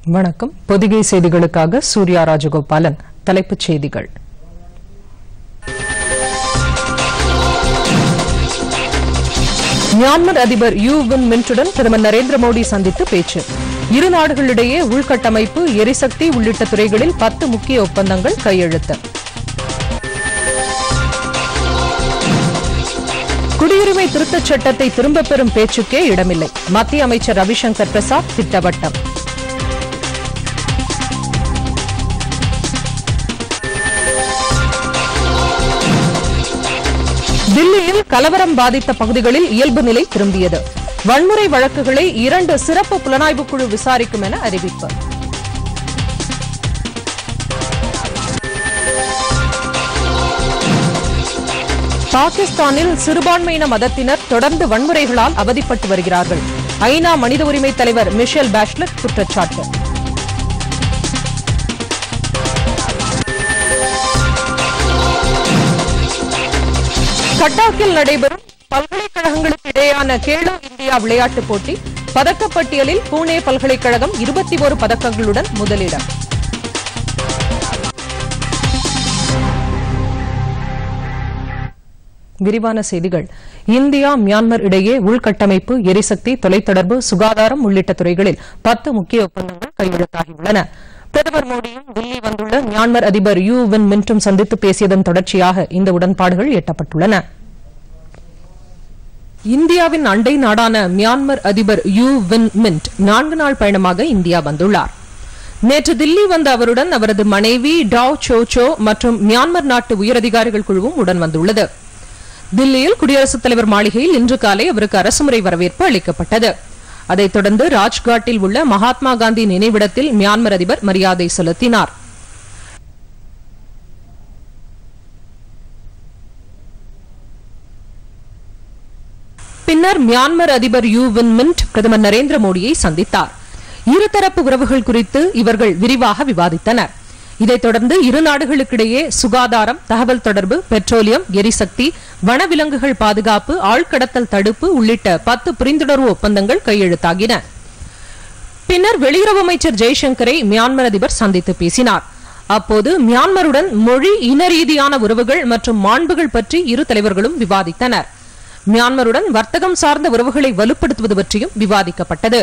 வணக்கம் பொதிகை செய்திகளுக்காக சூர்யா ராஜகோபாலன் தலைப்புச் செய்திகள் மியான்மர் அதிபர் யூ வின் மின்ட்டுடன் பிரதமர் நரேந்திர மோடி சந்தித்து பேச்சு இரு நாடுகளிடையே உள்கட்டமைப்பு எரிசக்தி உள்ளிட்ட துறைகளில் பத்து முக்கிய ஒப்பந்தங்கள் கையெழுத்து குடியுரிமை திருத்தச் சட்டத்தை திரும்பப் பெறும் பேச்சுக்கே இடமில்லை மத்திய அமைச்சர் ரவிசங்கர் பிரசாத் திட்டவட்டம் தில்லியில் கலவரம் பாதித்த பகுதிகளில் இயல்பு நிலை திரும்பியது வன்முறை வழக்குகளை இரண்டு சிறப்பு புலனாய்வு குழு விசாரிக்கும் என அறிவிப்பு பாகிஸ்தானில் சிறுபான்மையின மதத்தினர் தொடர்ந்து வன்முறைகளால் அவதிப்பட்டு வருகிறார்கள் ஐநா மனித உரிமை தலைவர் மிஷேல் பாஷ்லட் குற்றச்சாட்டு கட்டாக்கில் நடைபெறும் பல்கலைக்கழகங்களுக்கு இடையேயான கேலோ இந்தியா விளையாட்டுப் போட்டி பதக்கப்பட்டியலில் பூனே பல்கலைக்கழகம் இருபத்தி ஒரு பதக்கங்களுடன் முதலிடம் விரிவான செய்திகள் இந்தியா மியான்மர் இடையே உள்கட்டமைப்பு எரிசக்தி தொலைத்தொடர்பு சுகாதாரம் உள்ளிட்ட துறைகளில் பத்து முக்கிய ஒப்பந்தங்கள் கையெழுத்தாகியுள்ளன பிரதமர் மோடியும் தில்லி வந்துள்ள மியான்மர் அதிபர் யூ வின் மின்ட்டும் சந்தித்து பேசியதன் தொடர்ச்சியாக இந்த உடன்பாடுகள் எட்டப்பட்டுள்ளன இந்தியாவின் அண்டை நாடான மியான்மர் அதிபர் யூ வின் மின்ட் நான்கு நாள் பயணமாக இந்தியா வந்துள்ளார் நேற்று தில்லி வந்த அவருடன் அவரது மனைவி டாவ் சோ சோ மற்றும் மியான்மர் நாட்டு உயரதிகாரிகள் குழுவும் உடன் வந்துள்ளது தில்லியில் குடியரசுத் தலைவர் மாளிகையில் இன்று காலை அவருக்கு அரசுமுறை வரவேற்பு அளிக்கப்பட்டது அதைத் தொடர்ந்து ராஜ்காட்டில் உள்ள மகாத்மா காந்தி நினைவிடத்தில் மியான்மர் அதிபர் மரியாதை செலுத்தினார் பின்னர் மியான்மர் அதிபர் யூ வின் மின்ட் பிரதமர் நரேந்திர மோடியை சந்தித்தார் இருதரப்பு உறவுகள் குறித்து இவர்கள் விரிவாக விவாதித்தனர் இதைத் தொடர்ந்து இரு நாடுகளுக்கிடையே சுகாதாரம் தகவல் தொடர்பு பெட்ரோலியம் எரிசக்தி வனவிலங்குகள் பாதுகாப்பு ஆழ்கடத்தல் தடுப்பு உள்ளிட்ட பத்து புரிந்துணர்வு ஒப்பந்தங்கள் கையெழுத்தாகின பின்னர் வெளியுறவு அமைச்சர் ஜெய்சங்கரை மியான்மர் அதிபர் சந்தித்து பேசினார் அப்போது மியான்மருடன் மொழி இன ரீதியான உறவுகள் மற்றும் மாண்புகள் பற்றி இரு தலைவர்களும் விவாதித்தனர் மியான்மருடன் வர்த்தகம் சார்ந்த உறவுகளை வலுப்படுத்துவது பற்றியும் விவாதிக்கப்பட்டது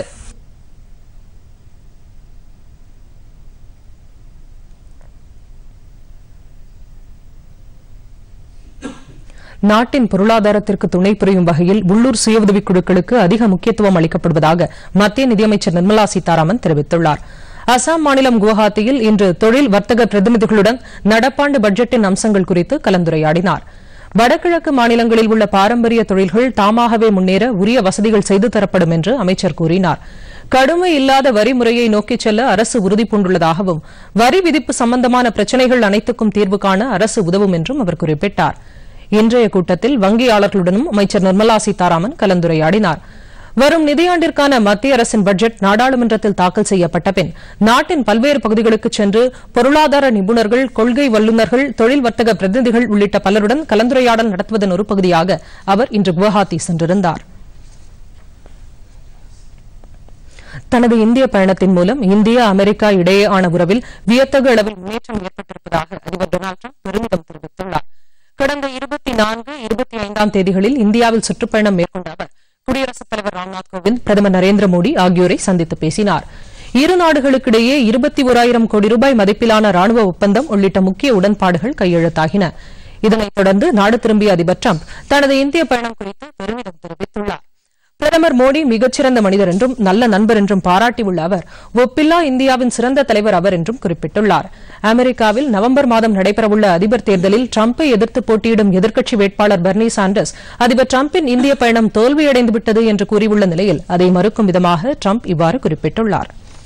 நாட்டின் பொருளாதாரத்திற்கு துணை புரியும் வகையில் உள்ளூர் சுய உதவிக் குழுக்களுக்கு அதிக முக்கியத்துவம் அளிக்கப்படுவதாக மத்திய நிதியமைச்சர் நிர்மலா சீதாராமன் தெரிவித்துள்ளார் அசாம் மாநிலம் குவஹாத்தியில் இன்று தொழில் வர்த்தக பிரதிநிதிகளுடன் நடப்பாண்டு பட்ஜெட்டின் அம்சங்கள் குறித்து கலந்துரையாடினார் வடகிழக்கு மாநிலங்களில் உள்ள பாரம்பரிய தொழில்கள் தாமாகவே முன்னேற உரிய வசதிகள் செய்து தரப்படும் என்று அமைச்சர் கூறினார் கடுமை இல்லாத வரி முறையை நோக்கிச் செல்ல அரசு உறுதிபூண்டுள்ளதாகவும் வரி விதிப்பு சம்பந்தமான பிரச்சினைகள் அனைத்துக்கும் தீர்வு காண அரசு உதவும் என்றும் அவர் குறிப்பிட்டார் இன்றைய கூட்டத்தில் வங்கியாளர்களுடனும் அமைச்சர் நிர்மலா சீதாராமன் கலந்துரையாடினார் வரும் நிதியாண்டிற்கான மத்திய அரசின் பட்ஜெட் நாடாளுமன்றத்தில் தாக்கல் செய்யப்பட்ட பின் நாட்டின் பல்வேறு பகுதிகளுக்கு சென்று பொருளாதார நிபுணர்கள் கொள்கை வல்லுநர்கள் தொழில் வர்த்தக பிரதிநிதிகள் உள்ளிட்ட பலருடன் கலந்துரையாடல் நடத்துவதன் ஒரு பகுதியாக அவர் இன்று குவஹாத்தி சென்றிருந்தார் தனது இந்திய பயணத்தின் மூலம் இந்தியா அமெரிக்கா இடையேயான உறவில் வியத்தகு அளவில் முன்னேற்றம் ஏற்பட்டிருப்பதாக அதிபர் டொனால்டு ட்ரம்ப் பெருமிதம் தெரிவித்துள்ளார் கடந்த இருபத்தி நான்கு இருபத்தி ஐந்தாம் தேதிகளில் இந்தியாவில் சுற்றுப்பயணம் மேற்கொண்ட அவர் குடியரசுத் தலைவர் ராம்நாத் கோவிந்த் பிரதமர் நரேந்திர மோடி ஆகியோரை சந்தித்து பேசினார் இரு நாடுகளுக்கிடையே இருபத்தி ஓராயிரம் கோடி ரூபாய் மதிப்பிலான ராணுவ ஒப்பந்தம் உள்ளிட்ட முக்கிய உடன்பாடுகள் கையெழுத்தாகின இதனைத் தொடர்ந்து நாடு திரும்பிய அதிபர் ட்ரம்ப் தனது இந்திய பயணம் குறித்து பெருமிதம் தெரிவித்துள்ளார் பிரதமர் மோடி மிகச்சிறந்த மனிதர் என்றும் நல்ல நண்பர் என்றும் பாராட்டியுள்ள அவர் ஒப்பில்லா இந்தியாவின் சிறந்த தலைவர் அவர் என்றும் குறிப்பிட்டுள்ளார் அமெரிக்காவில் நவம்பர் மாதம் நடைபெறவுள்ள அதிபர் தேர்தலில் ட்ரம்பை எதிர்த்து போட்டியிடும் எதிர்க்கட்சி வேட்பாளர் பெர்னி சாண்டர்ஸ் அதிபர் ட்ரம்பின் இந்திய பயணம் தோல்வியடைந்துவிட்டது என்று கூறியுள்ள நிலையில் அதை மறுக்கும் விதமாக ட்ரம்ப் இவ்வாறு குறிப்பிட்டுள்ளார்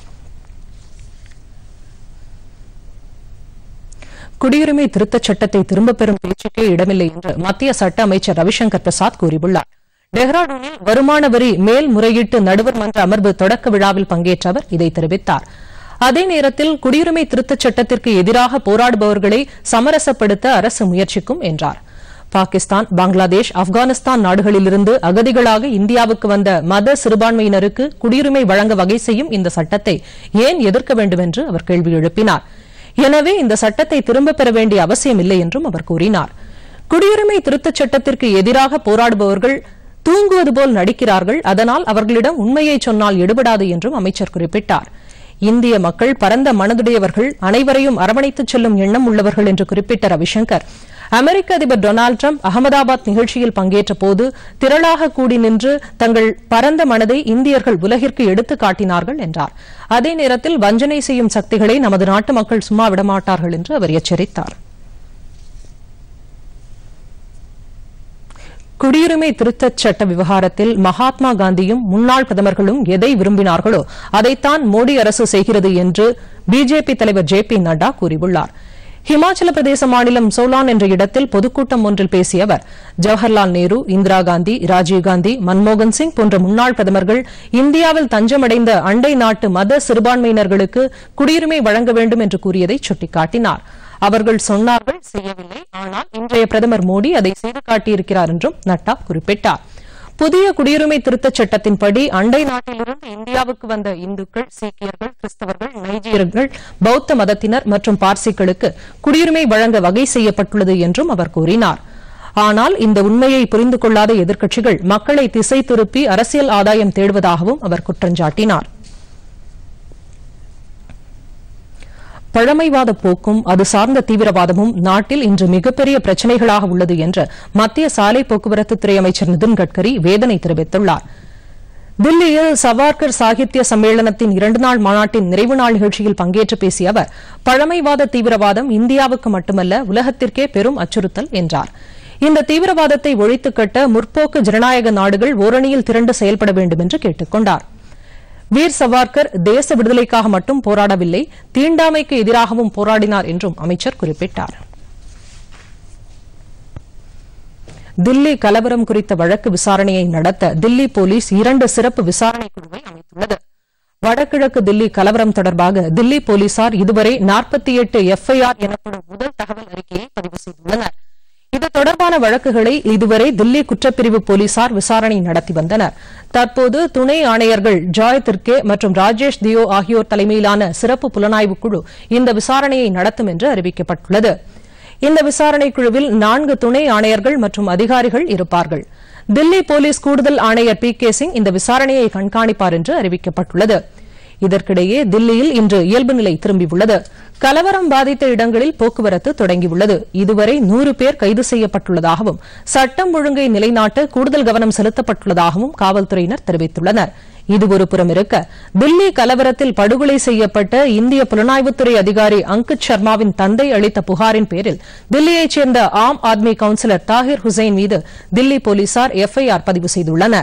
குடியுரிமை திருத்தச் சட்டத்தை திரும்பப் பெறும் பேச்சுக்கே இடமில்லை என்று மத்திய சட்ட அமைச்சர் ரவிசங்கர் பிரசாத் கூறியுள்ளார் டெஹ்ராடூனில் வருமான வரி மேல்முறையீட்டு நடுவர் மன்ற அமர்வு தொடக்க விழாவில் பங்கேற்ற அவர் இதை தெரிவித்தார் அதே நேரத்தில் குடியுரிமை திருத்தச் சட்டத்திற்கு எதிராக போராடுபவர்களை சமரசப்படுத்த அரசு முயற்சிக்கும் என்றார் பாகிஸ்தான் பங்களாதேஷ் ஆப்கானிஸ்தான் நாடுகளிலிருந்து அகதிகளாக இந்தியாவுக்கு வந்த மத சிறுபான்மையினருக்கு குடியுரிமை வழங்க வகை செய்யும் இந்த சட்டத்தை ஏன் எதிர்க்க வேண்டும் என்று அவர் கேள்வி எழுப்பினார் எனவே இந்த சட்டத்தை திரும்பப் பெற வேண்டிய அவசியம் இல்லை என்றும் அவர் கூறினார் குடியுரிமை திருத்தச் சட்டத்திற்கு எதிராக போராடுபவர்கள் தூங்குவது போல் நடிக்கிறார்கள் அதனால் அவர்களிடம் உண்மையை சொன்னால் எடுபடாது என்றும் அமைச்சர் குறிப்பிட்டார் இந்திய மக்கள் பரந்த மனதுடையவர்கள் அனைவரையும் அரவணைத்துச் செல்லும் எண்ணம் உள்ளவர்கள் என்று குறிப்பிட்ட ரவிசங்கர் அமெரிக்க அதிபர் டொனால்டு டிரம்ப் அகமதாபாத் நிகழ்ச்சியில் பங்கேற்ற போது திரளாக கூடி நின்று தங்கள் பரந்த மனதை இந்தியர்கள் உலகிற்கு எடுத்துக் காட்டினார்கள் என்றார் அதே நேரத்தில் வஞ்சனை செய்யும் சக்திகளை நமது நாட்டு மக்கள் சும்மா விடமாட்டார்கள் என்று அவர் எச்சரித்தார் குடியுரிமை திருத்தச் சட்ட விவகாரத்தில் மகாத்மா காந்தியும் முன்னாள் பிரதமர்களும் எதை விரும்பினார்களோ அதைத்தான் மோடி அரசு செய்கிறது என்று பிஜேபி தலைவர் ஜே பி நட்டா கூறியுள்ளார் ஹிமாச்சல பிரதேச மாநிலம் சோலான் என்ற இடத்தில் பொதுக்கூட்டம் ஒன்றில் பேசிய அவர் ஜவஹர்லால் நேரு இந்திரா காந்தி ராஜீவ்காந்தி மன்மோகன் சிங் போன்ற முன்னாள் பிரதமர்கள் இந்தியாவில் தஞ்சமடைந்த அண்டை நாட்டு மத சிறுபான்மையினர்களுக்கு குடியுரிமை வழங்க வேண்டும் என்று கூறியதை சுட்டிக்காட்டினார் அவர்கள் சொன்னார்கள் செய்யவில்லை ஆனால் இன்றைய பிரதமர் மோடி அதை செய்து காட்டியிருக்கிறார் என்றும் நட்டா குறிப்பிட்டார் புதிய குடியுரிமை திருத்தச் சட்டத்தின்படி அண்டை நாட்டிலிருந்து இந்தியாவுக்கு வந்த இந்துக்கள் சீக்கியர்கள் கிறிஸ்தவர்கள் நைஜீரியர்கள் பௌத்த மதத்தினர் மற்றும் பார்சிகளுக்கு குடியுரிமை வழங்க வகை செய்யப்பட்டுள்ளது என்றும் அவர் கூறினார் ஆனால் இந்த உண்மையை புரிந்து கொள்ளாத எதிர்க்கட்சிகள் மக்களை திசை திருப்பி அரசியல் ஆதாயம் தேடுவதாகவும் அவர் குற்றஞ்சாட்டினார் பழமைவாத போக்கும் அது சார்ந்த தீவிரவாதமும் நாட்டில் இன்று மிகப்பெரிய பிரச்சினைகளாக உள்ளது என்று மத்திய சாலை போக்குவரத்துத்துறை அமைச்சர் நிதின் கட்கரி வேதனை தெரிவித்துள்ளார் தில்லியில் சவார்கர் சாகித்ய சம்மேளனத்தின் இரண்டு நாள் மாநாட்டின் நிறைவு நாள் நிகழ்ச்சியில் பங்கேற்று பேசிய அவர் பழமைவாத தீவிரவாதம் இந்தியாவுக்கு மட்டுமல்ல உலகத்திற்கே பெரும் அச்சுறுத்தல் என்றார் இந்த தீவிரவாதத்தை ஒழித்துக் கட்ட முற்போக்கு ஜனநாயக நாடுகள் ஓரணியில் திரண்டு செயல்பட வேண்டும் என்று கேட்டுக் கொண்டாா் வீர் சவார்கர் தேச விடுதலைக்காக மட்டும் போராடவில்லை தீண்டாமைக்கு எதிராகவும் போராடினார் என்றும் அமைச்சர் குறிப்பிட்டார் தில்லி கலவரம் குறித்த வழக்கு விசாரணையை நடத்த தில்லி போலீஸ் இரண்டு சிறப்பு விசாரணை குழுவை அமைத்துள்ளது வடகிழக்கு தில்லி கலவரம் தொடர்பாக தில்லி போலீசார் இதுவரை நாற்பத்தி எட்டு எஃப்ஐஆர் எனப்படும் முதல் தகவல் அறிக்கையை பதிவு செய்துள்ளனர் இது தொடர்பான வழக்குகளை இதுவரை தில்லி குற்றப்பிரிவு போலீசார் விசாரணை நடத்தி வந்தனர் தற்போது துணை ஆணையர்கள் ஜாய் திர்கே மற்றும் ராஜேஷ் தியோ ஆகியோர் தலைமையிலான சிறப்பு புலனாய்வு குழு இந்த விசாரணையை நடத்தும் என்று அறிவிக்கப்பட்டுள்ளது இந்த விசாரணை குழுவில் நான்கு துணை ஆணையர்கள் மற்றும் அதிகாரிகள் இருப்பார்கள் தில்லி போலீஸ் கூடுதல் ஆணையர் பி கே சிங் இந்த விசாரணையை கண்காணிப்பார் என்று அறிவிக்கப்பட்டுள்ளது இதற்கிடையே தில்லியில் இன்று இயல்பு நிலை திரும்பியுள்ளது கலவரம் பாதித்த இடங்களில் போக்குவரத்து தொடங்கியுள்ளது இதுவரை நூறு பேர் கைது செய்யப்பட்டுள்ளதாகவும் சட்டம் ஒழுங்கை நிலைநாட்ட கூடுதல் கவனம் செலுத்தப்பட்டுள்ளதாகவும் காவல்துறையினர் தெரிவித்துள்ளனர் இது ஒரு புறம் இருக்க தில்லி கலவரத்தில் படுகொலை செய்யப்பட்ட இந்திய புலனாய்வுத்துறை அதிகாரி அங்கித் சர்மாவின் தந்தை அளித்த புகாரின் பேரில் தில்லியைச் சேர்ந்த ஆம் ஆத்மி கவுன்சிலர் தாஹிர் ஹுசைன் மீது தில்லி போலீசார் எஃப்ஐஆர் பதிவு செய்துள்ளனா்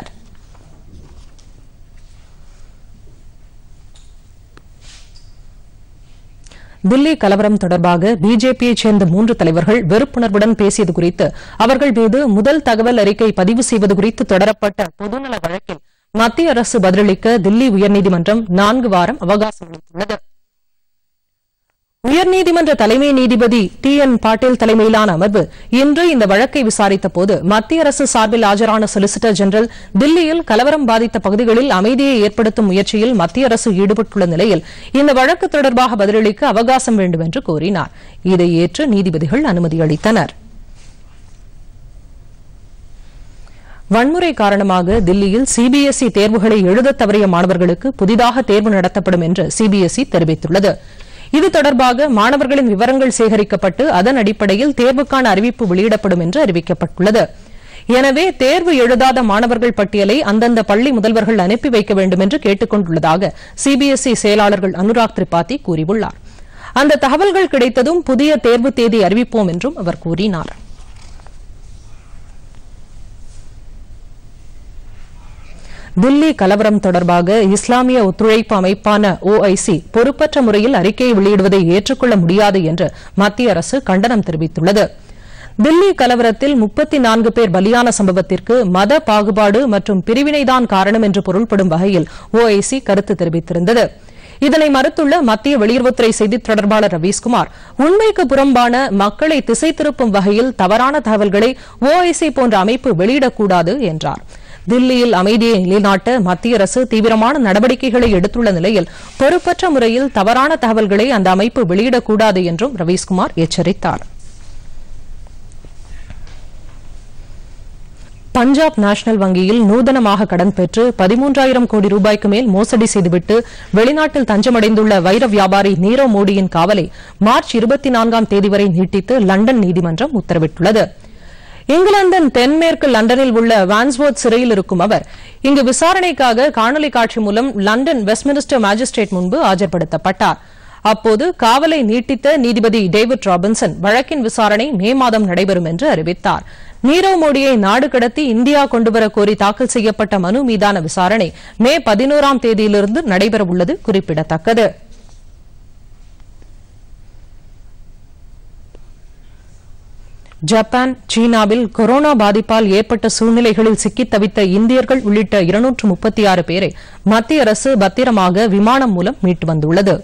தில்லி கலவரம் தொடர்பாக பிஜேபியைச் சேர்ந்த மூன்று தலைவர்கள் வெறுப்புணர்வுடன் பேசியது குறித்து அவர்கள் மீது முதல் தகவல் அறிக்கை பதிவு செய்வது குறித்து தொடரப்பட்ட பொதுநல வழக்கில் மத்திய அரசு பதிலளிக்க தில்லி உயர்நீதிமன்றம் நான்கு வாரம் அவகாசம் அளித்துள்ளது உயர்நீதிமன்ற தலைமை நீதிபதி டி என் பாட்டீல் தலைமையிலான அமர்வு இன்று இந்த வழக்கை விசாரித்தபோது மத்திய அரசு சார்பில் ஆஜரான சொலிசிட்டர் ஜெனரல் தில்லியில் கலவரம் பாதித்த பகுதிகளில் அமைதியை ஏற்படுத்தும் முயற்சியில் மத்திய அரசு ஈடுபட்டுள்ள நிலையில் இந்த வழக்கு தொடர்பாக பதிலளிக்க அவகாசம் வேண்டும் என்று கோரினார் இதை ஏற்று நீதிபதிகள் அனுமதி அளித்தனர் வன்முறை காரணமாக தில்லியில் சிபிஎஸ்இ தேர்வுகளை எழுதத் தவறிய மாணவர்களுக்கு புதிதாக தேர்வு நடத்தப்படும் என்று சிபிஎஸ்இ தெரிவித்துள்ளது இது தொடர்பாக மாணவர்களின் விவரங்கள் சேகரிக்கப்பட்டு அதன் அடிப்படையில் தேர்வுக்கான அறிவிப்பு வெளியிடப்படும் என்று அறிவிக்கப்பட்டுள்ளது எனவே தேர்வு எழுதாத மாணவர்கள் பட்டியலை அந்தந்த பள்ளி முதல்வர்கள் அனுப்பி வைக்க வேண்டும் என்று கேட்டுக் கொண்டுள்ளதாக சிபிஎஸ்இ செயலாளர்கள் அனுராக் திரிபாதி கூறியுள்ளார் அந்த தகவல்கள் கிடைத்ததும் புதிய தேர்வு தேதி அறிவிப்போம் என்றும் அவர் கூறினார் தில்லி கலவரம் தொடர்பாக இஸ்லாமிய ஒத்துழைப்பு அமைப்பான ஓஐசி பொறுப்பற்ற முறையில் அறிக்கையை வெளியிடுவதை ஏற்றுக்கொள்ள முடியாது என்று மத்திய அரசு கண்டனம் தெரிவித்துள்ளது தில்லி கலவரத்தில் முப்பத்தி நான்கு பேர் பலியான சம்பவத்திற்கு மத பாகுபாடு மற்றும் பிரிவினைதான் காரணம் என்று பொருள்படும் வகையில் ஓஐசி கருத்து தெரிவித்திருந்தது இதனை மறுத்துள்ள மத்திய வெளியுறவுத்துறை செய்தித் தொடர்பாளர் ரவீஸ்குமார் உண்மைக்கு புறம்பான மக்களை திசை திருப்பும் வகையில் தவறான தகவல்களை ஓஐசி போன்ற அமைப்பு வெளியிடக்கூடாது என்றார் தில்லியில் அமைதியை நிலைநாட்ட மத்திய அரசு தீவிரமான நடவடிக்கைகளை எடுத்துள்ள நிலையில் பொறுப்பற்ற முறையில் தவறான தகவல்களை அந்த அமைப்பு வெளியிடக்கூடாது என்றும் ரவீஸ்குமார் எச்சரித்தார் பஞ்சாப் நேஷனல் வங்கியில் நூதனமாக கடன் பெற்று பதிமூன்றாயிரம் கோடி ரூபாய்க்கு மேல் மோசடி செய்துவிட்டு வெளிநாட்டில் தஞ்சமடைந்துள்ள வைர வியாபாரி நீரவ் மோடியின் காவலை மார்ச் இருபத்தி நான்காம் தேதி வரை நீட்டித்து லண்டன் நீதிமன்றம் உத்தரவிட்டுள்ளது இங்கிலாந்தின் தென்மேற்கு லண்டனில் உள்ள வான்ஸ்வர்த் சிறையில் இருக்கும் அவர் இங்கு விசாரணைக்காக காணொலி காட்சி மூலம் லண்டன் வெஸ்ட்மினிஸ்டர் மாஜிஸ்ட்ரேட் முன்பு ஆஜர்படுத்தப்பட்டார் அப்போது காவலை நீட்டித்த நீதிபதி டேவிட் ராபின்சன் வழக்கின் விசாரணை மே மாதம் நடைபெறும் என்று அறிவித்தார் நீரவ் மோடியை நாடு கடத்தி இந்தியா கொண்டுவர கோரி தாக்கல் செய்யப்பட்ட மனு மீதான விசாரணை மே பதினோராம் தேதியிலிருந்து நடைபெறவுள்ளது குறிப்பிடத்தக்கது ஜப்பான் சீனாவில் கொரோனா பாதிப்பால் ஏற்பட்ட சூழ்நிலைகளில் சிக்கித் தவித்த இந்தியர்கள் உள்ளிட்ட இருநூற்று முப்பத்தி ஆறு பேரை மத்திய அரசு பத்திரமாக விமானம் மூலம் மீட்டு வந்துள்ளது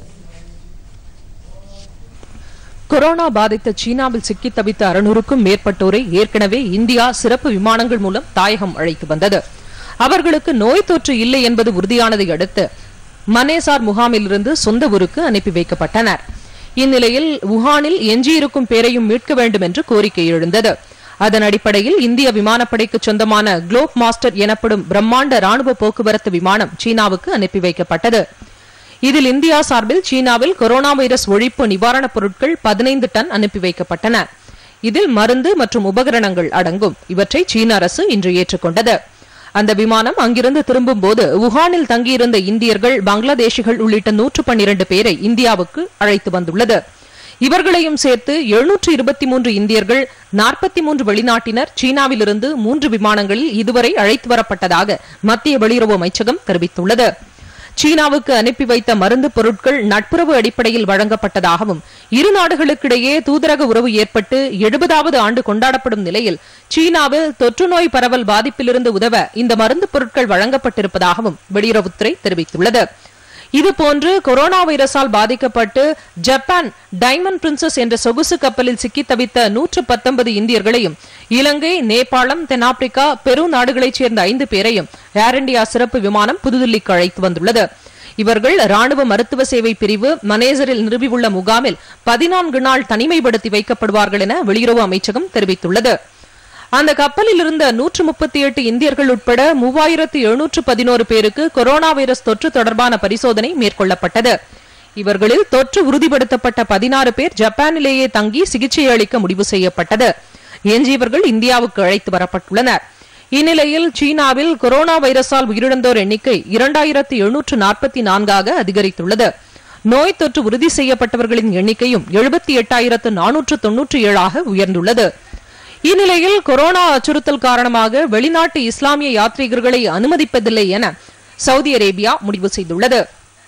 கொரோனா பாதித்த சீனாவில் சிக்கித் தவித்த அறுநூறுக்கும் மேற்பட்டோரை ஏற்கனவே இந்தியா சிறப்பு விமானங்கள் மூலம் தாயகம் அழைத்து வந்தது அவர்களுக்கு நோய் தொற்று இல்லை என்பது உறுதியானதை அடுத்து மனேசார் முகாமிலிருந்து சொந்த ஊருக்கு அனுப்பி வைக்கப்பட்டனர் இந்நிலையில் wuhanனில் எஞ்சியிருக்கும் பேரையும் மீட்க வேண்டும் என்று கோரிக்கை எழுந்தது அதன் அடிப்படையில் இந்திய விமானப்படைக்கு சொந்தமான குளோப் மாஸ்டர் எனப்படும் பிரம்மாண்ட ராணுவ போக்குவரத்து விமானம் சீனாவுக்கு அனுப்பி வைக்கப்பட்டது இதில் இந்தியா சார்பில் சீனாவில் கொரோனா வைரஸ் ஒழிப்பு நிவாரணப் பொருட்கள் பதினைந்து டன் அனுப்பி வைக்கப்பட்டன இதில் மருந்து மற்றும் உபகரணங்கள் அடங்கும் இவற்றை சீன அரசு இன்று ஏற்றுக்கொண்டது அந்த விமானம் அங்கிருந்து திரும்பும் போது wuhanனில் தங்கியிருந்த இந்தியர்கள் பங்களாதேஷிகள் உள்ளிட்ட நூற்று பன்னிரண்டு பேரை இந்தியாவுக்கு அழைத்து வந்துள்ளது இவர்களையும் சேர்த்து எழுநூற்று இருபத்தி மூன்று இந்தியர்கள் நாற்பத்தி மூன்று வெளிநாட்டினர் சீனாவிலிருந்து மூன்று விமானங்களில் இதுவரை அழைத்து வரப்பட்டதாக மத்திய வெளியுறவு அமைச்சகம் தெரிவித்துள்ளது சீனாவுக்கு அனுப்பி வைத்த மருந்து பொருட்கள் நட்புறவு அடிப்படையில் வழங்கப்பட்டதாகவும் இரு நாடுகளுக்கிடையே தூதரக உறவு ஏற்பட்டு எழுபதாவது ஆண்டு கொண்டாடப்படும் நிலையில் சீனாவில் தொற்று நோய் பரவல் பாதிப்பிலிருந்து உதவ இந்த மருந்து பொருட்கள் வழங்கப்பட்டிருப்பதாகவும் வெளியுறவுத்துறை தெரிவித்துள்ளது இதுபோன்று கொரோனா வைரஸால் பாதிக்கப்பட்டு ஜப்பான் டைமண்ட் பிரின்சஸ் என்ற சொகுசு கப்பலில் சிக்கித் தவித்த நூற்று பத்தொன்பது இந்தியர்களையும் இலங்கை நேபாளம் தென்னாப்பிரிக்கா பெரு நாடுகளைச் சேர்ந்த ஐந்து பேரையும் ஏர் இண்டியா சிறப்பு விமானம் புதுதில்லிக்கு அழைத்து வந்துள்ளது இவர்கள் ராணுவ மருத்துவ சேவை பிரிவு மனேசரில் நிறுவியுள்ள முகாமில் பதினான்கு நாள் தனிமைப்படுத்தி வைக்கப்படுவார்கள் என வெளியுறவு அமைச்சகம் தெரிவித்துள்ளது அந்த கப்பலில் இருந்த நூற்று முப்பத்தி எட்டு இந்தியர்கள் உட்பட மூவாயிரத்து எழுநூற்று பதினோரு பேருக்கு கொரோனா வைரஸ் தொற்று தொடர்பான பரிசோதனை மேற்கொள்ளப்பட்டது இவர்களில் தொற்று உறுதிப்படுத்தப்பட்ட பதினாறு பேர் ஜப்பானிலேயே தங்கி சிகிச்சை அளிக்க முடிவு செய்யப்பட்டது எஞ்சியவர்கள் இந்தியாவுக்கு அழைத்து வரப்பட்டுள்ளனர் இந்நிலையில் சீனாவில் கொரோனா வைரஸால் உயிரிழந்தோர் எண்ணிக்கை இரண்டாயிரத்து எழுநூற்று நாற்பத்தி நான்காக அதிகரித்துள்ளது நோய் தொற்று உறுதி செய்யப்பட்டவர்களின் எண்ணிக்கையும் எழுபத்தி எட்டாயிரத்து நானூற்று தொன்னூற்றி ஏழாக உயர்ந்துள்ளது இந்நிலையில் கொரோனா அச்சுறுத்தல் காரணமாக வெளிநாட்டு இஸ்லாமிய யாத்ரீகர்களை அனுமதிப்பதில்லை என சவுதி அரேபியா முடிவு செய்துள்ளது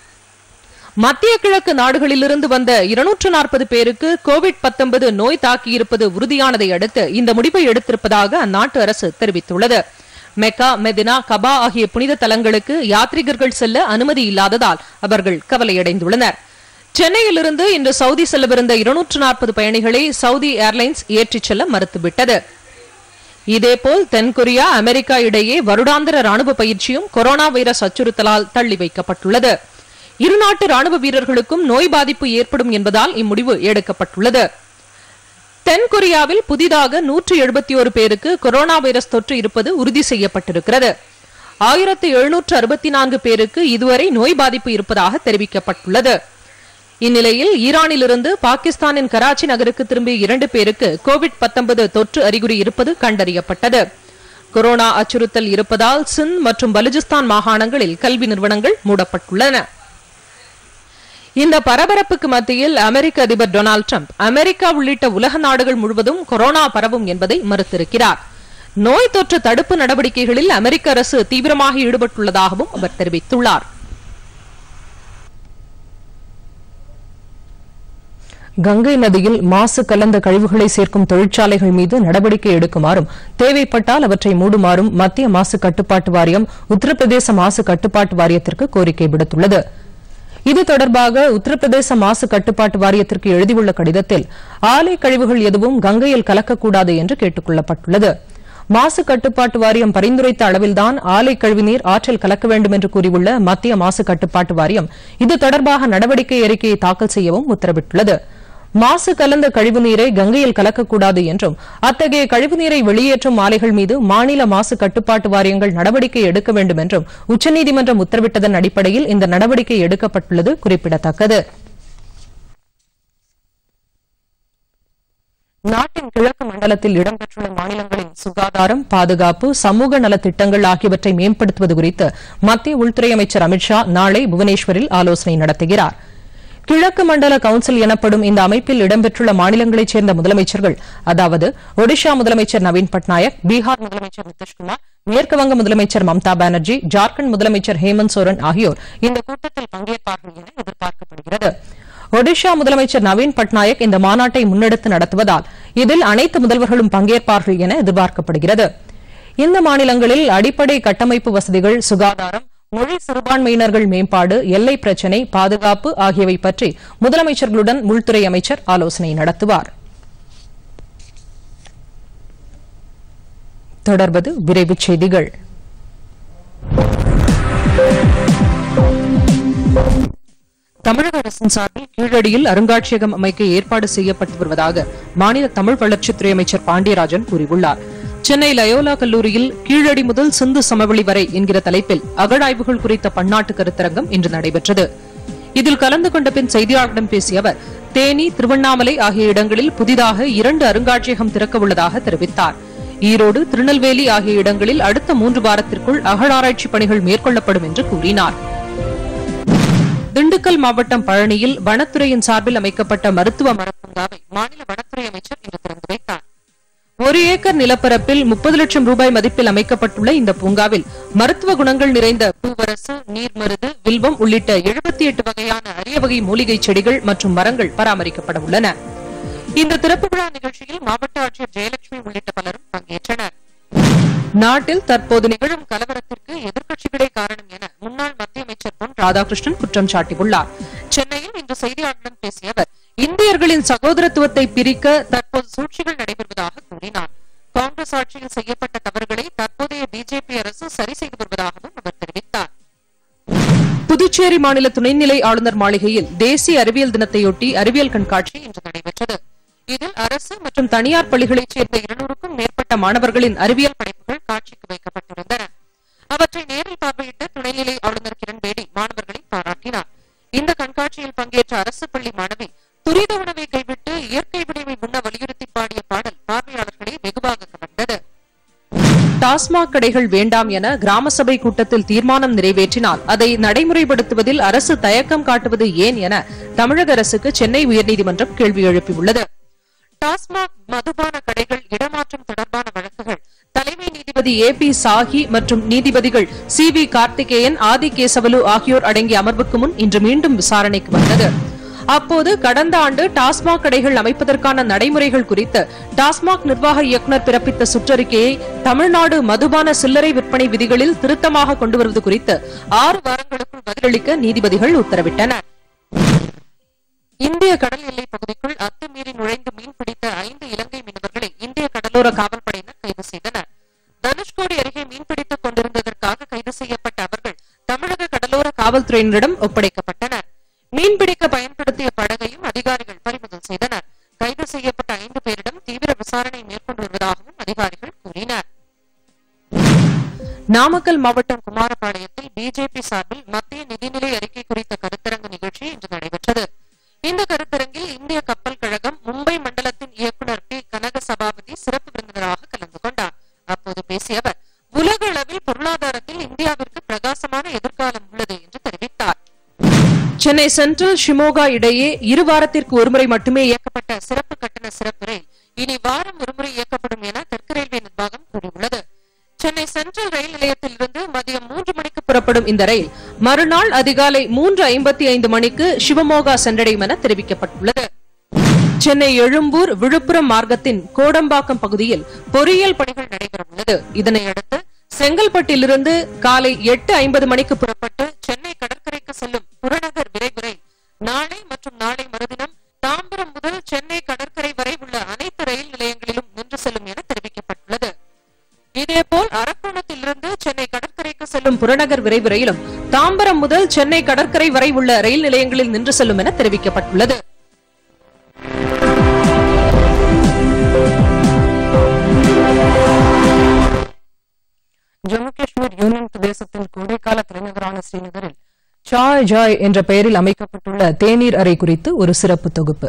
மத்திய கிழக்கு நாடுகளிலிருந்து வந்த இருநூற்று நாற்பது பேருக்கு கோவிட் 19 நோய் தாக்கியிருப்பது உறுதியானதை அடுத்து இந்த முடிவை எடுத்திருப்பதாக அந்நாட்டு அரசு தெரிவித்துள்ளது மெக்கா மெதினா கபா ஆகிய புனித தலங்களுக்கு யாத்ரீகர்கள் செல்ல அனுமதி இல்லாததால் அவர்கள் கவலையடைந்துள்ளனர் சென்னையிலிருந்து இன்று சவுதி செல்லவிருந்த இருநூற்று நாற்பது பயணிகளை சவுதி ஏர்லைன்ஸ் ஏற்றிச் செல்ல மறுத்துவிட்டது இதேபோல் தென்கொரியா அமெரிக்கா இடையே வருடாந்திர ராணுவ பயிற்சியும் கொரோனா வைரஸ் அச்சுறுத்தலால் தள்ளி வைக்கப்பட்டுள்ளது இருநாட்டு ராணுவ வீரர்களுக்கும் நோய் பாதிப்பு ஏற்படும் என்பதால் இம்முடிவு எடுக்கப்பட்டுள்ளது தென்கொரியாவில் புதிதாக நூற்று எழுபத்தி ஒரு பேருக்கு கொரோனா வைரஸ் தொற்று இருப்பது உறுதி செய்யப்பட்டிருக்கிறது ஆயிரத்து எழுநூற்று அறுபத்தி நான்கு பேருக்கு இதுவரை நோய் பாதிப்பு இருப்பதாக தெரிவிக்கப்பட்டுள்ளது இந்நிலையில் ஈரானிலிருந்து பாகிஸ்தானின் கராச்சி நகருக்கு திரும்பிய இரண்டு பேருக்கு கோவிட் 19 தொற்று அறிகுறி இருப்பது கண்டறியப்பட்டது கொரோனா அச்சுறுத்தல் இருப்பதால் சிந்த் மற்றும் பலுஜிஸ்தான் மாகாணங்களில் கல்வி நிறுவனங்கள் மூடப்பட்டுள்ளன இந்த பரபரப்புக்கு மத்தியில் அமெரிக்க அதிபர் டொனால்டு ட்ரம்ப் அமெரிக்கா உள்ளிட்ட உலக நாடுகள் முழுவதும் கொரோனா பரவும் என்பதை மறுத்திருக்கிறார் நோய் தொற்று தடுப்பு நடவடிக்கைகளில் அமெரிக்க அரசு தீவிரமாக ஈடுபட்டுள்ளதாகவும் அவர் தெரிவித்துள்ளார் கங்கை நதியில் மாசு கலந்த கழிவுகளை சேர்க்கும் தொழிற்சாலைகள் மீது நடவடிக்கை எடுக்குமாறும் தேவைப்பட்டால் அவற்றை மூடுமாறும் மத்திய மாசு கட்டுப்பாட்டு வாரியம் உத்தரப்பிரதேச மாசு கட்டுப்பாட்டு வாரியத்திற்கு கோரிக்கை விடுத்துள்ளது இது தொடர்பாக உத்தரப்பிரதேச மாசு கட்டுப்பாட்டு வாரியத்திற்கு எழுதியுள்ள கடிதத்தில் ஆலை கழிவுகள் எதுவும் கங்கையில் கலக்கக்கூடாது என்று கேட்டுக் கொள்ளப்பட்டுள்ளது மாசு கட்டுப்பாட்டு வாரியம் பரிந்துரைத்த அளவில்தான் ஆலை கழிவுநீர் ஆற்றில் கலக்க வேண்டும் என்று கூறியுள்ள மத்திய மாசு கட்டுப்பாட்டு வாரியம் இது தொடர்பாக நடவடிக்கை அறிக்கையை தாக்கல் செய்யவும் உத்தரவிட்டுள்ளது மாசு கலந்த கழிவுநீரை கங்கையில் கலக்கக்கூடாது என்றும் அத்தகைய கழிவுநீரை வெளியேற்றும் ஆலைகள் மீது மாநில மாசு கட்டுப்பாட்டு வாரியங்கள் நடவடிக்கை எடுக்க வேண்டும் என்றும் உச்சநீதிமன்றம் உத்தரவிட்டதன் அடிப்படையில் இந்த நடவடிக்கை எடுக்கப்பட்டுள்ளது குறிப்பிடத்தக்கது நாட்டின் கிழக்கு மண்டலத்தில் இடம்பெற்றுள்ள மாநிலங்களின் சுகாதாரம் பாதுகாப்பு சமூக நலத் திட்டங்கள் ஆகியவற்றை மேம்படுத்துவது குறித்து மத்திய உள்துறை அமைச்சர் அமித்ஷா நாளை புவனேஸ்வரில் ஆலோசனை நடத்துகிறார் கிழக்கு மண்டல கவுன்சில் எனப்படும் இந்த அமைப்பில் இடம்பெற்றுள்ள மாநிலங்களைச் சேர்ந்த முதலமைச்சர்கள் அதாவது ஒடிஷா முதலமைச்சர் நவீன் பட்நாயக் பீகார் முதலமைச்சர் நிதிஷ்குமார் மேற்குவங்க முதலமைச்சர் மம்தா பானர்ஜி ஜார்க்கண்ட் முதலமைச்சர் ஹேமந்த் சோரன் ஆகியோர் இந்த கூட்டத்தில் பங்கேற்பார்கள் என எதிர்பார்க்கப்படுகிறது ஒடிஷா முதலமைச்சர் நவீன் பட்நாயக் இந்த மாநாட்டை முன்னெடுத்து நடத்துவதால் இதில் அனைத்து முதல்வர்களும் பங்கேற்பார்கள் என எதிர்பார்க்கப்படுகிறது இந்த மாநிலங்களில் அடிப்படை கட்டமைப்பு வசதிகள் சுகாதாரம் மொழி சிறுபான்மையினர்கள் மேம்பாடு எல்லை பிரச்சினை பாதுகாப்பு ஆகியவை பற்றி முதலமைச்சர்களுடன் உள்துறை அமைச்சர் ஆலோசனை நடத்துவார் தொடர்வது விரைவுச் செய்திகள் தமிழக அரசின் சார்பில் கீழடியில் அருங்காட்சியகம் அமைக்க ஏற்பாடு செய்யப்பட்டு வருவதாக மாநில தமிழ் வளர்ச்சித்துறை அமைச்சர் பாண்டியராஜன் கூறியுள்ளார் சென்னை லயோலா கல்லூரியில் கீழடி முதல் சிந்து சமவெளி வரை என்கிற தலைப்பில் அகழாய்வுகள் குறித்த பன்னாட்டு கருத்தரங்கம் இன்று நடைபெற்றது இதில் கலந்து கொண்ட பின் செய்தியாளர்களிடம் பேசிய அவர் தேனி திருவண்ணாமலை ஆகிய இடங்களில் புதிதாக இரண்டு அருங்காட்சியகம் திறக்க உள்ளதாக தெரிவித்தார் ஈரோடு திருநெல்வேலி ஆகிய இடங்களில் அடுத்த மூன்று வாரத்திற்குள் அகழாராய்ச்சி பணிகள் மேற்கொள்ளப்படும் என்று கூறினார் திண்டுக்கல் மாவட்டம் பழனியில் வனத்துறையின் சார்பில் அமைக்கப்பட்ட மருத்துவ மரப்பூங்காவை மாநில வனத்துறை அமைச்சர் இன்று திறந்து வைத்தார் ஒரு ஏக்கர் நிலப்பரப்பில் முப்பது லட்சம் ரூபாய் மதிப்பில் அமைக்கப்பட்டுள்ள இந்த பூங்காவில் மருத்துவ குணங்கள் நிறைந்த பூவரசு நீர்மருது வில்வம் உள்ளிட்ட எழுபத்தி எட்டு வகையான அரிய வகை மூலிகை செடிகள் மற்றும் மரங்கள் பராமரிக்கப்பட உள்ளன இந்த திறப்பு விழா நிகழ்ச்சியில் மாவட்ட ஆட்சியர் ஜெயலட்சுமி உள்ளிட்ட பலரும் பங்கேற்றனர் நாட்டில் தற்போது நிகழும் கலவரத்திற்கு எதிர்க்கட்சிகளே காரணம் என முன்னாள் மத்திய அமைச்சர் பொன் ராதாகிருஷ்ணன் குற்றம் சாட்டியுள்ளார் சென்னையில் இன்று செய்தியாளர்களிடம் பேசிய அவர் இந்தியர்களின் சகோதரத்துவத்தை பிரிக்க தற்போது சூழ்ச்சிகள் நடைபெறுவதாக கூறினார் காங்கிரஸ் ஆட்சியில் செய்யப்பட்ட தவறுகளை தற்போதைய பிஜேபி அரசு சரி செய்து வருவதாகவும் அவர் தெரிவித்தார் புதுச்சேரி மாநில துணைநிலை ஆளுநர் மாளிகையில் தேசிய அறிவியல் தினத்தையொட்டி அறிவியல் கண்காட்சி இன்று நடைபெற்றது இதில் அரசு மற்றும் தனியார் பள்ளிகளைச் சேர்ந்த இருநூறுக்கும் மேற்பட்ட மாணவர்களின் அறிவியல் படைப்புகள் காட்சிக்கு வைக்கப்பட்டிருந்தன அவற்றை நேரில் பார்வையிட்ட துணைநிலை ஆளுநர் கிரண்பேடி மாணவர்களை பாராட்டினார் இந்த கண்காட்சியில் பங்கேற்ற அரசு பள்ளி மாணவி துரித உணவை கைவிட்டு இயற்கை விளைவை உண்ண வலியுறுத்தி பாடிய பாடல் பார்வையாளர்களை வெகுவாக கவர்ந்தது டாஸ்மாக் கடைகள் வேண்டாம் என கிராம சபை கூட்டத்தில் தீர்மானம் நிறைவேற்றினால் அதை நடைமுறைப்படுத்துவதில் அரசு தயக்கம் காட்டுவது ஏன் என தமிழக அரசுக்கு சென்னை உயர்நீதிமன்றம் கேள்வி எழுப்பியுள்ளது டாஸ்மாக் மதுபான கடைகள் இடமாற்றம் தொடர்பான வழக்குகள் தலைமை நீதிபதி ஏ பி சாஹி மற்றும் நீதிபதிகள் C V Karthikeyan Adikesavalu ஆகியோர் அடங்கிய அமர்வுக்கு முன் இன்று மீண்டும் விசாரணைக்கு வந்தது அப்போது கடந்த ஆண்டு டாஸ்மாக் கடைகள் அமைப்பதற்கான நடைமுறைகள் குறித்து டாஸ்மாக் நிர்வாக இயக்குநர் பிறப்பித்த சுற்றறிக்கையை தமிழ்நாடு மதுபான சில்லறை விற்பனை விதிகளில் திருத்தமாக கொண்டு வருவது குறித்து ஆறு வாரங்களுக்குள் பதிலளிக்க நீதிபதிகள் உத்தரவிட்டனர் இந்திய கடல் எல்லைப் பகுதிக்குள் அத்துமீறி நுழைந்து மீன் பிடித்த ஐந்து இலங்கை மீனவர்களை இந்திய கடலோர காவல்படையினர் கைது செய்தனர் தனுஷ்கோடி அருகே மீன்பிடித்துக் கொண்டிருந்ததற்காக கைது செய்யப்பட்ட அவர்கள் தமிழக கடலோர காவல்துறையினரிடம் ஒப்படைக்கப்பட்டனர் மீன்பிடிக்க பயன்படுத்திய படகையும் அதிகாரிகள் பறிமுதல் செய்தனர் கைது செய்யப்பட்ட ஐந்து பேரிடம் தீவிர விசாரணை மேற்கொண்டு வருவதாகவும் அதிகாரிகள் கூறினர் நாமக்கல் மாவட்டம் குமாரபாளையத்தில் பிஜேபி சார்பில் மத்திய நிதிநிலை அறிக்கை குறித்த கருத்தரங்கு நிகழ்ச்சி இன்று நடைபெற்றது இந்த கருத்தரங்கில் இந்திய கப்பல் கழகம் மும்பை மண்டலத்தின் இயக்குநர் பி கனக சபாபதி சிறப்பு விருந்தினராக கலந்து கொண்டார் அப்போது பேசிய அவர் உலக அளவில் பொருளாதாரத்தில் இந்தியாவிற்கு பிரகாசமான எதிர்காலம் உள்ளது என்று தெரிவித்தார் சென்னை சென்ட்ரல் ஷிமோகா இடையே இரு வாரத்திற்கு ஒருமுறை மட்டுமே இயக்கப்பட்ட சிறப்பு கட்டண சிறப்பு ரயில் இனி வாரம் ஒருமுறை இயக்கப்படும் என தெற்கு ரயில்வே நிர்வாகம் கூறியுள்ளது சென்னை சென்ட்ரல் ரயில் நிலையத்திலிருந்து மதியம் மூன்று மணிக்கு புறப்படும் இந்த ரயில் மறுநாள் அதிகாலை மூன்று ஐம்பத்தி ஐந்து மணிக்கு சிவமோகா சென்றடையும் என தெரிவிக்கப்பட்டுள்ளது சென்னை எழும்பூர் விழுப்புரம் மார்க்கத்தின் கோடம்பாக்கம் பகுதியில் பொறியியல் பணிகள் நடைபெறவுள்ளது இதனையடுத்து செங்கல்பட்டிலிருந்து காலை எட்டு ஐம்பது மணிக்கு புறப்பட்டு சென்னை கடற்கரைக்கு செல்லும் புறநகர் விரைவு நாளை மற்றும் நாளை மறுதினம் தாம்பரம் முதல் சென்னை கடற்கரை வரை உள்ள அனைத்து ரயில் நிலையங்களிலும் நின்று செல்லும் என தெரிவிக்கப்பட்டுள்ளது இதேபோல் அரக்கோணத்திலிருந்து சென்னை கடற்கரைக்கு செல்லும் புறநகர் விரைவு ரயிலும் தாம்பரம் முதல் சென்னை கடற்கரை வரை உள்ள ரயில் நிலையங்களில் நின்று செல்லும் என தெரிவிக்கப்பட்டுள்ளது ஜம்மு காஷ்மீர் யூனியன் பிரதேசத்தின் கோடைக்கால தலைநகரான ஸ்ரீநகரில் சாய் ஜாய் என்ற பெயரில் அமைக்கப்பட்டுள்ள தேநீர் அறை குறித்து ஒரு சிறப்பு தொகுப்பு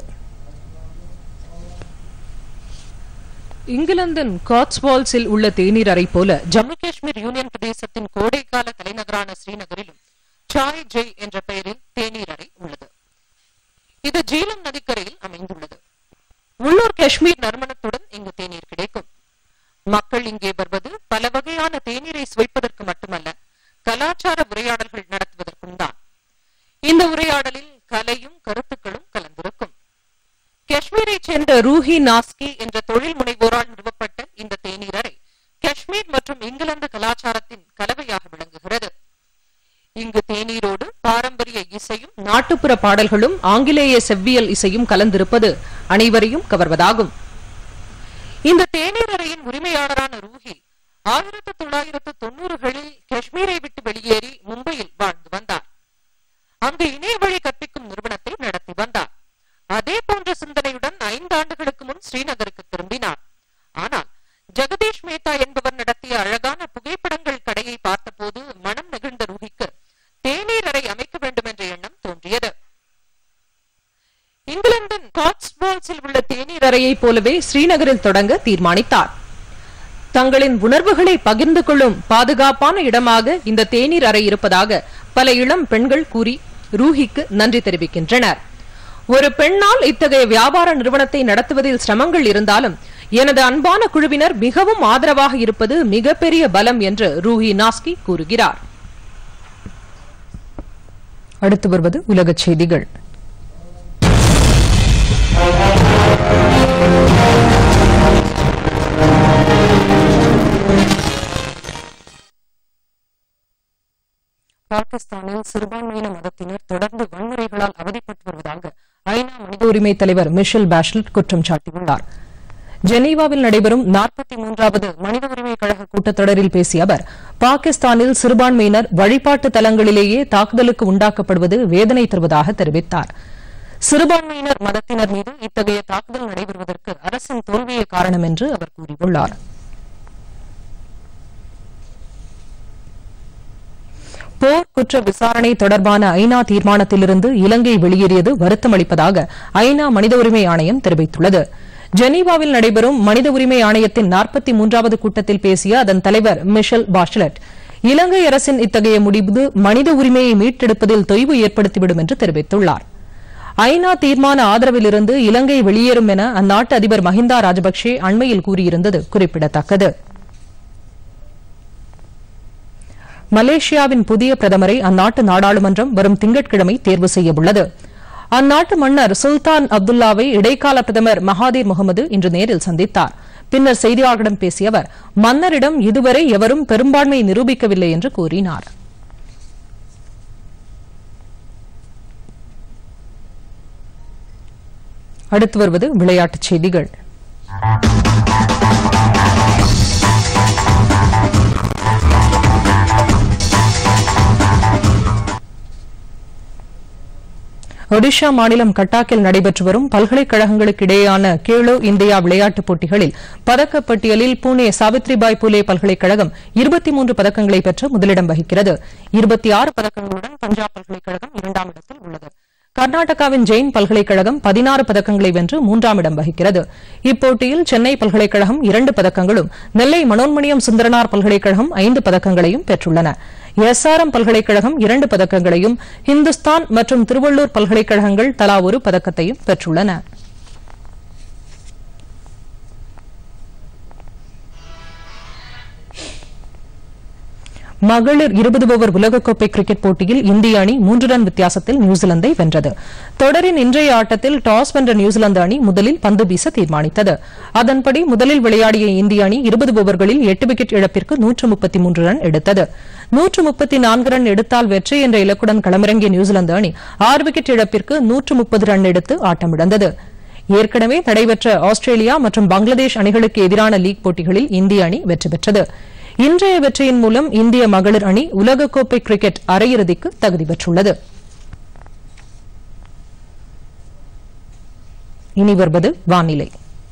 இங்கிலாந்தின் காட்ஸ்வால்ஸில் உள்ள தேநீர் அறை போல ஜம்மு காஷ்மீர் யூனியன் பிரதேசத்தின் கோடைக்கால தலைநகரான ஸ்ரீநகரிலும் சாய் ஜெய் என்ற பெயரில் தேநீர் அறை உள்ளது இது ஜீலம் நதிக்கரையில் அமைந்துள்ளது உள்ளூர் காஷ்மீர் நறுமணத்துடன் இங்கு தேநீர் கிடைக்கும் மக்கள் இங்கே வருவது பல வகையான தேநீரை சுவைப்பதற்கு மட்டுமல்ல கலாச்சார உரையாடல்கள் நடத்துவதற்கும் தான் இந்த உரையாடலில் கலையும் கருத்துக்களும் கலந்திருக்கும் காஷ்மீரைச் சேர்ந்த ரூஹி நாஸ்கி என்ற தொழில் முனைவோரால் நிறுவப்பட்ட இந்த தேநீர் அறை காஷ்மீர் மற்றும் இங்கிலாந்து கலாச்சாரத்தின் கலவையாக விளங்குகிறது இங்கு தேநீரோடு பாரம்பரிய இசையும் நாட்டுப்புற பாடல்களும் ஆங்கிலேய செவ்வியல் இசையும் கலந்திருப்பது அனைவரையும் கவர்வதாகும் இந்த தேநீர் அறையின் உரிமையாளரான ரூஹி ஆயிரத்து தொள்ளாயிரத்து தொண்ணூறுகளில் காஷ்மீரை விட்டு வெளியேறி மும்பையில் வாழ்ந்து வந்தார் அங்கு இணைய வழி கற்பிக்கும் நிறுவனத்தை நடத்தி வந்தார் அதே போன்ற சிந்தனையுடன் ஐந்து ஆண்டுகளுக்கு முன் ஸ்ரீநகருக்கு திரும்பினார் ஆனால் ஜெகதீஷ் மேத்தா என்பவர் நடத்திய அழகான புகைப்படங்கள் கடையை பார்த்தபோது மனம் நெகிழ்ந்த ரூஹிக்கு தேநீர் அறை அமைக்க வேண்டும் என்ற எண்ணம் தோன்றியது இங்கிலாந்தின் காட்ஸ்வால்ஸில் உள்ள தேநீர் அறையைப் போலவே ஸ்ரீநகரில் தொடங்க தீர்மானித்தார் தங்களின் உணர்வுகளை பகிர்ந்து கொள்ளும் பாதுகாப்பான இடமாக இந்த தேநீர் அறை இருப்பதாக பல இளம் பெண்கள் கூறி ரூஹிக்கு நன்றி தெரிவிக்கின்றனர் ஒரு பெண்ணால் இத்தகைய வியாபார நிறுவனத்தை நடத்துவதில் சிரமங்கள் இருந்தாலும் எனது அன்பான குழுவினர் மிகவும் ஆதரவாக இருப்பது மிகப்பெரிய பலம் என்று ரூஹி நாஸ்கி கூறுகிறார் அடுத்து வருவது உலகச் செய்திகள் பாகிஸ்தானில் சிறுபான்மையின மதத்தினர் தொடர்ந்து வன்முறைகளால் அவதிப்பட்டு வருவதாக ஐநா மனித உரிமை தலைவர் மிஷல் பாஷ்லட் குற்றம் சாட்டியுள்ளார் ஜெனீவாவில் நடைபெறும் நாற்பத்தி மூன்றாவது மனித உரிமை கழக கூட்டத்தொடரில் பேசிய அவர் பாகிஸ்தானில் சிறுபான்மையினர் வழிபாட்டு தலங்களிலேயே தாக்குதலுக்கு உண்டாக்கப்படுவது வேதனை தருவதாக தெரிவித்தார் சிறுபான்மையினர் மதத்தினர் மீது இத்தகைய தாக்குதல் நடைபெறுவதற்கு அரசின் தோல்வியே காரணம் என்று அவர் கூறியுள்ளார் போர் குற்ற விசாரணை தொடர்பான ஐநா தீர்மானத்திலிருந்து இலங்கை வெளியேறியது வருத்தமளிப்பதாக ஐநா மனித உரிமை ஆணையம் தெரிவித்துள்ளது ஜெனீவாவில் நடைபெறும் மனித உரிமை ஆணையத்தின் நாற்பத்தி மூன்றாவது கூட்டத்தில் பேசிய அதன் தலைவர் மிஷல் பாஷ்லட் இலங்கை அரசின் இத்தகைய முடிவு மனித உரிமையை மீட்டெடுப்பதில் தொய்வு ஏற்படுத்திவிடும் என்று தெரிவித்துள்ளார் ஐநா தீர்மான ஆதரவிலிருந்து இலங்கை வெளியேறும் என அந்நாட்டு அதிபர் மஹிந்தா ராஜபக்சே அண்மையில் கூறியிருந்தது குறிப்பிடத்தக்கது மலேசியாவின் புதிய பிரதமரை அந்நாட்டு நாடாளுமன்றம் வரும் திங்கட்கிழமை தேர்வு செய்யவுள்ளது அந்நாட்டு மன்னர் சுல்தான் அப்துல்லாவை இடைக்கால பிரதமர் மகாதீர் முகமது இன்று நேரில் சந்தித்தார் பின்னர் செய்தியாளர்களிடம் பேசிய அவர் மன்னரிடம் இதுவரை எவரும் பெரும்பான்மை நிரூபிக்கவில்லை என்று கூறினார் அடுத்து வருவது விளையாட்டுச் செய்திகள் ஒடிஷா மாநிலம் கட்டாக்கில் நடைபெற்று வரும் பல்கலைக்கழகங்களுக்கு இடையேயான கேலோ இந்தியா விளையாட்டுப் போட்டிகளில் பதக்கப்பட்டியலில் புனே சாவித்ரிபாய் புலே பல்கலைக்கழகம் இருபத்தி மூன்று பதக்கங்களை பெற்று முதலிடம் வகிக்கிறது இருபத்தி ஆறு பதக்கங்களுடன் பஞ்சாப் பல்கலைக்கழகம் இரண்டாம் இடத்தில் உள்ளது கர்நாடகாவின் ஜெயின் பல்கலைக்கழகம் பதினாறு பதக்கங்களை வென்று மூன்றாம் இடம் வகிக்கிறது இப்போட்டியில் சென்னை பல்கலைக்கழகம் இரண்டு பதக்கங்களும் நெல்லை மனோன்மணியம் சுந்தரனார் பல்கலைக்கழகம் ஐந்து பதக்கங்களையும் பெற்றுள்ளன எஸ்ஆர்எம் பல்கலைக்கழகம் இரண்டு பதக்கங்களையும் ஹிந்துஸ்தான் மற்றும் திருவள்ளூர் பல்கலைக்கழகங்கள் தலா ஒரு பதக்கத்தையும் பெற்றுள்ளன மகளிர் இருபது ஓவர் உலகக்கோப்பை கிரிக்கெட் போட்டியில் இந்திய அணி மூன்று ரன் வித்தியாசத்தில் நியூசிலாந்தை வென்றது தொடரின் இன்றைய ஆட்டத்தில் டாஸ் வென்ற நியூசிலாந்து அணி முதலில் பந்து வீச தீர்மானித்தது அதன்படி முதலில் விளையாடிய இந்திய அணி இருபது ஓவர்களில் எட்டு விக்கெட் இழப்பிற்கு நூற்று முப்பத்தி மூன்று ரன் எடுத்தது நூற்று முப்பத்தி நான்கு ரன் எடுத்தால் வெற்றி என்ற இலக்குடன் களமிறங்கிய நியூசிலாந்து அணி ஆறு விக்கெட் இழப்பிற்கு நூற்று முப்பது ரன் எடுத்து ஆட்டமிழந்தது ஏற்கனவே நடைபெற்ற ஆஸ்திரேலியா மற்றும் பங்களாதேஷ் அணிகளுக்கு எதிரான லீக் போட்டிகளில் இந்திய அணி வெற்றி பெற்றது இன்றைய வெற்றியின் மூலம் இந்திய மகளிர் அணி உலகக்கோப்பை கிரிக்கெட் அரையிறுதிக்கு தகுதி பெற்றுள்ளது இனி வருவது வானிலை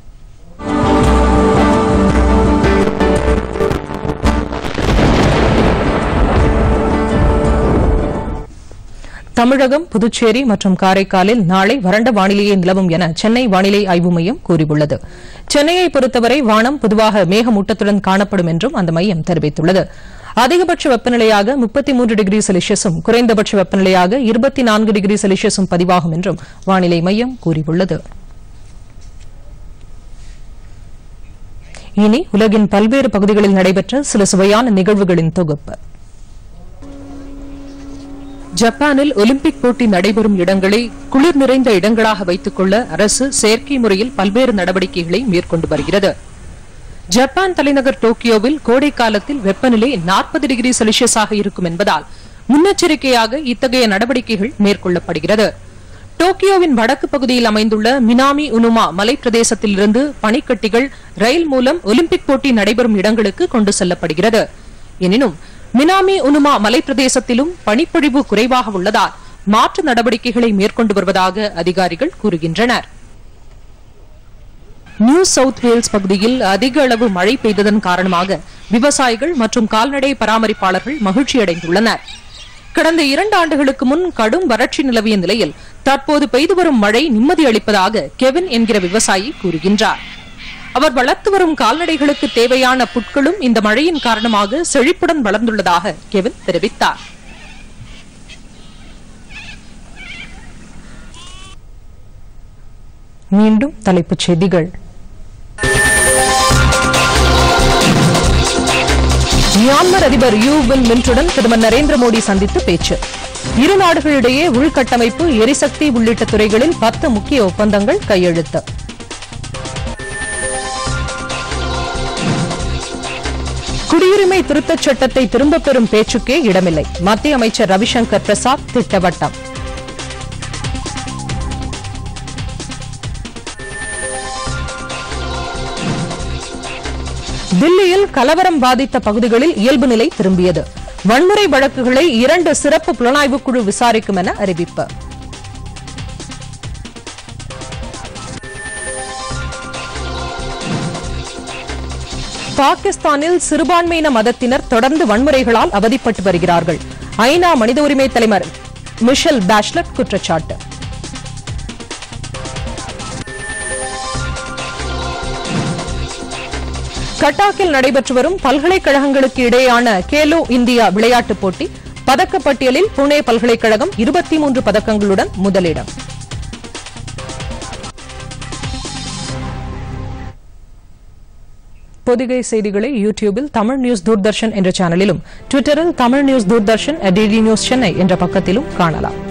தமிழகம் புதுச்சேரி மற்றும் காரைக்காலில் நாளை வறண்ட வானிலையே நிலவும் என சென்னை வானிலை ஆய்வு மையம் கூறியுள்ளது சென்னையை பொறுத்தவரை வானம் பொதுவாக மேகமூட்டத்துடன் காணப்படும் என்றும் அந்த மையம் தெரிவித்துள்ளது அதிகபட்ச வெப்பநிலையாக முப்பத்தி மூன்று டிகிரி செல்சியஸும் குறைந்தபட்ச வெப்பநிலையாக இருபத்தி நான்கு டிகிரி செல்சியஸும் பதிவாகும் என்றும் வானிலை மையம் கூறியுள்ளது இனி உலகின் பல்வேறு பகுதிகளில் நடைபெற்ற சில சுவையான நிகழ்வுகளின் தொகுப்பு ஜப்பானில் ஒலிம்பிக் போட்டி நடைபெறும் இடங்களை குளிர் நிறைந்த இடங்களாக வைத்துக் கொள்ள அரசு செயற்கை முறையில் பல்வேறு நடவடிக்கைகளை மேற்கொண்டு வருகிறது ஜப்பான் தலைநகர் டோக்கியோவில் கோடை காலத்தில் வெப்பநிலை நாற்பது டிகிரி செல்சியஸாக இருக்கும் என்பதால் முன்னெச்சரிக்கையாக இத்தகைய நடவடிக்கைகள் மேற்கொள்ளப்படுகிறது டோக்கியோவின் வடக்கு பகுதியில் அமைந்துள்ள மினாமி உனுமா மலைப்பிரதேசத்திலிருந்து பனிக்கட்டிகள் ரயில் மூலம் ஒலிம்பிக் போட்டி நடைபெறும் இடங்களுக்கு கொண்டு செல்லப்படுகிறது எனினும் மினாமி உனுமா மலைப்பிரதேசத்திலும் பனிப்பொழிவு குறைவாக உள்ளதால் மாற்று நடவடிக்கைகளை மேற்கொண்டு வருவதாக அதிகாரிகள் கூறுகின்றனர் நியூ சவுத் வேல்ஸ் பகுதியில் அதிக அளவு மழை பெய்ததன் காரணமாக விவசாயிகள் மற்றும் கால்நடை பராமரிப்பாளர்கள் மகிழ்ச்சியடைந்துள்ளனர் கடந்த இரண்டு ஆண்டுகளுக்கு முன் கடும் வறட்சி நிலவிய நிலையில் தற்போது பெய்து வரும் மழை நிம்மதி அளிப்பதாக கெவின் என்கிற விவசாயி கூறுகின்றார் அவர் வளர்த்து வரும் கால்நடைகளுக்கு தேவையான புட்களும் இந்த மழையின் காரணமாக செழிப்புடன் வளர்ந்துள்ளதாக கெவின் தெரிவித்தார் மீண்டும் தலைப்புச் செய்திகள் மியான்மர் அதிபர் யூ வின் மின்ட்டுடன் பிரதமர் நரேந்திர மோடி சந்தித்து பேச்சு இரு நாடுகளிடையே உள்கட்டமைப்பு எரிசக்தி உள்ளிட்ட துறைகளில் பத்து முக்கிய ஒப்பந்தங்கள் கையெழுத்து குடியுரிமை திருத்தச் சட்டத்தை திரும்பப் பெறும் பேச்சுக்கே இடமில்லை மத்திய அமைச்சர் ரவிசங்கர் பிரசாத் திட்டவட்டம் தில்லியில் கலவரம் பாதித்த பகுதிகளில் இயல்பு நிலை திரும்பியது வன்முறை வழக்குகளை இரண்டு சிறப்பு புலனாய்வு குழு விசாரிக்கும் என அறிவிப்பு பாகிஸ்தானில் சிறுபான்மையின மதத்தினர் தொடர்ந்து வன்முறைகளால் அவதிப்பட்டு வருகிறார்கள் ஐநா மனித உரிமை தலைவர் மிஷல் பேஷ்லட் குற்றச்சாட்டு கட்டாக்கில் நடைபெற்று வரும் பல்கலைக்கழகங்களுக்கு இடையேயான கேலோ இந்தியா விளையாட்டுப் போட்டி பதக்கப்பட்டியலில் புனே பல்கலைக்கழகம் இருபத்தி மூன்று பதக்கங்களுடன் முதலிடம் பொதிகை செய்திகளை யூடியூபில் தமிழ் நியூஸ் தூர்தர்ஷன் என்ற சேனலிலும் ட்விட்டரில் Tamil news Doordarshan DD news Chennai என்ற பக்கத்திலும் காணலாம்